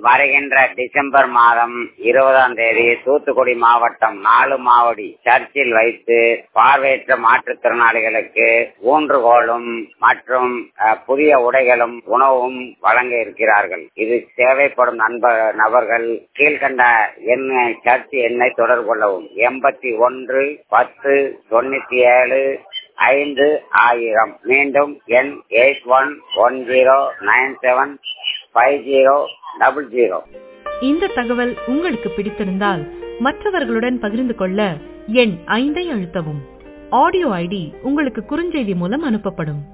வருகின்ற டிசம்பர் மாதம் இருபதாம் தேதி தூத்துக்குடி மாவட்டம் நாலு மாவடி சர்ச்சில் வைத்து பார்வையற்ற மாற்றுத்திறனாளிகளுக்கு ஊன்றுகோலும் மற்றும் அஹ், புதிய உடைகளும் உணவும் வழங்க இருக்கிறார்கள் இது தேவைப்படும் நண்ப நபர்கள் கீழ்கண்ட எண்ணை சர்ச் எண்ணை தொடர்பு கொள்ளவும் எண்பத்தி ஒன்று பத்து தொண்ணூத்தி ஏழு ஐந்து ஆயிரம் மீண்டும் எண் eight one one zero nine seven five zero double zero இந்த தகவல் உங்களுக்கு பிடித்திருந்தால் மற்றவர்களுடன் பகிர்ந்து கொள்ள எண் ஐந்தை அழுத்தவும் ஆடியோ ஐடி உங்களுக்கு குறுஞ்செய்தி மூலம் அனுப்பப்படும்